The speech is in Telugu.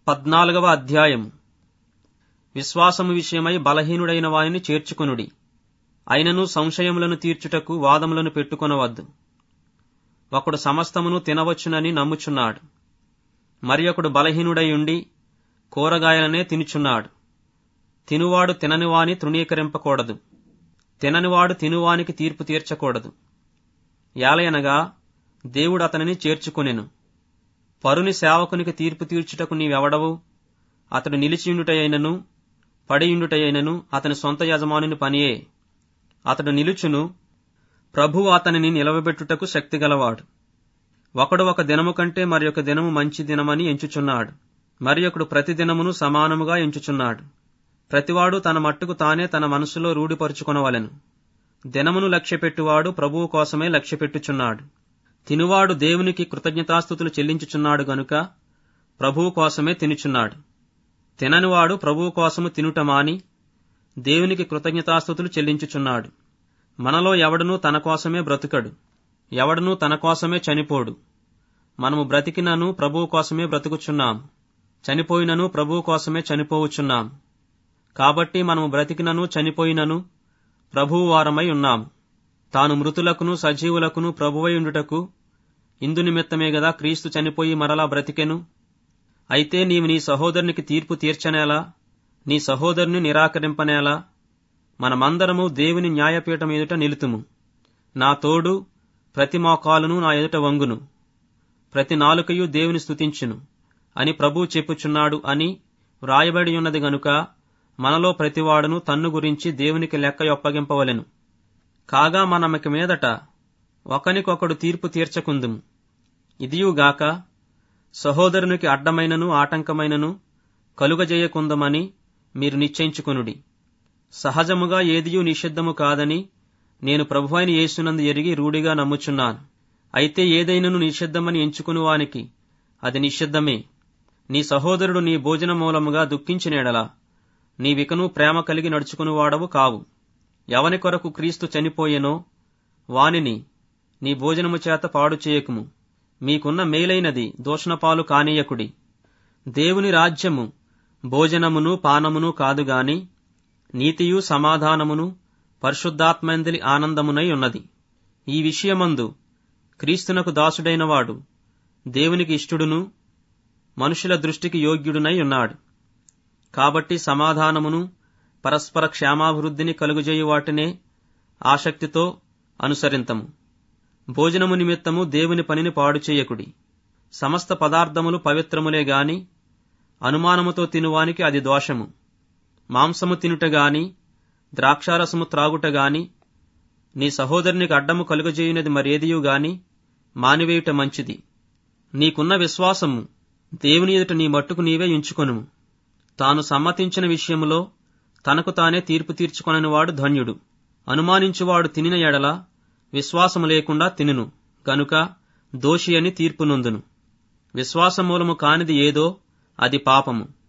పద్నాలుగవ అధ్యాయము విశ్వాసము విషయమై బలహీనుడైన వానిని చేర్చుకొనుడి అయినను సంశయములను తీర్చుటకు వాదములను పెట్టుకొనవద్దు ఒకడు సమస్తమును తినవచ్చునని నమ్ముచున్నాడు మరి ఒకడు బలహీనుడై ఉండి కూరగాయలనే తినుచున్నాడు తినువాడు తిననివాని తృణీకరింపకూడదు తిననివాడు తినువానికి తీర్పు తీర్చకూడదు యాలయనగా దేవుడు అతనిని చేర్చుకొనెను పరుని సేవకునికి తీర్పు తీర్చుటకు నీవెవడవు అతడు నిలిచియుండుటయైనను పడియుండుటయైనను అతని సొంత యజమానుని పనియే అతడు నిలుచును ప్రభువు అతనిని నిలవబెట్టుటకు శక్తిగలవాడు ఒకడు ఒక దినము కంటే మరి ఒక దినము మంచి దినమని ఎంచుచున్నాడు మరి ఒకడు ప్రతి దినమును సమానముగా ఎంచుచున్నాడు ప్రతివాడు తన మట్టుకు తానే తన మనసులో రూఢిపరుచుకొనవలెను దినమును లక్ష్యపెట్టువాడు ప్రభువు కోసమే లక్ష్యపెట్టుచున్నాడు తినువాడు దేవునికి కృతజ్ఞతాస్థుతులు చెల్లించుచున్నాడు గనుక ప్రభువు కోసమే తినుచున్నాడు తిననివాడు ప్రభువు కోసము తినుట మాని దేవునికి కృతజ్ఞతాస్థుతులు చెల్లించుచున్నాడు మనలో ఎవడనూ తన కోసమే బ్రతుకడు ఎవడనూ తన కోసమే చనిపోడు మనము బ్రతికినను ప్రభువు కోసమే బ్రతుకుచున్నాం చనిపోయినను ప్రభువు కోసమే చనిపోవుచున్నాం కాబట్టి మనము బ్రతికినను చనిపోయినను ప్రభువు వారమై ఉన్నాము తాను మృతులకును సజీవులకును ప్రభువై ఉండుటకు ఇందు నిమిత్తమే గదా క్రీస్తు చనిపోయి మరలా బ్రతికెను అయితే నీవు నీ సహోదరునికి తీర్పు తీర్చనేలా నీ సహోదరుని నిరాకరింపనేలా మనమందరము దేవుని న్యాయపీఠం ఎదుట నిలుతుము నా తోడు ప్రతి మోకాలును నా ఎదుట వంగును ప్రతి నాలుకయు దేవుని స్తుతించును అని ప్రభువు చెప్పుచున్నాడు అని వ్రాయబడి ఉన్నది గనుక మనలో ప్రతివాడును తన్ను గురించి దేవునికి లెక్క ఒప్పగింపవలెను కాగా మనమిక మీదట ఒకనికొకడు తీర్పు తీర్చకుందుము ఇదియుగాక సహోదరునికి అడ్డమైనను ఆటంకమైనను కలుగజేయకుందమని మీరు నిశ్చయించుకొనుడి సహజముగా ఏదియూ నిషిద్ధము కాదని నేను ప్రభువైన యేసునందు ఎరిగి రూఢిగా నమ్ముచున్నాను అయితే ఏదైనను నిషిద్ధమని ఎంచుకుని వానికి అది నిషిద్ధమే నీ సహోదరుడు నీ భోజన మూలముగా దుఃఖించినేడలా నీవికను ప్రేమ కలిగి నడుచుకునివాడవు కావు ఎవని కొరకు క్రీస్తు చనిపోయెనో వానిని నీ భోజనము చేత పాడు చేయకుము మీకున్న మేలైనది దూషణపాలు కానీయకుడి దేవుని రాజ్యము భోజనమును పానమును కాదుగాని నీతియు సమాధానమును పరిశుద్ధాత్మందలి ఆనందమునై ఉన్నది ఈ విషయమందు క్రీస్తునకు దాసుడైన వాడు దేవునికి ఇష్టుడును మనుషుల దృష్టికి యోగ్యుడునై ఉన్నాడు కాబట్టి సమాధానమును పరస్పర క్షేమాభివృద్ధిని కలుగుజేయు వాటినే ఆసక్తితో అనుసరింతము భోజనము నిమిత్తము దేవుని పనిని పాడు చేయకుడి సమస్త పదార్థములు పవిత్రములే గాని అనుమానముతో తినువానికి అది దోషము మాంసము తినుట గాని ద్రాక్షారసము త్రాగుట గాని నీ సహోదరునికి అడ్డము కలుగజేయునది మరేదియు గాని మానివేయుట మంచిది నీకున్న విశ్వాసము దేవుని ఎదుట నీ మట్టుకు నీవే ఉంచుకొనుము తాను సమ్మతించిన విషయములో తనకు తానే తీర్పు తీర్చుకొనని వాడు ధన్యుడు అనుమానించువాడు తినిన ఎడల విశ్వాసము లేకుండా తినును గనుక దోషి అని తీర్పు నొందును విశ్వాసమూలము కానిది ఏదో అది పాపము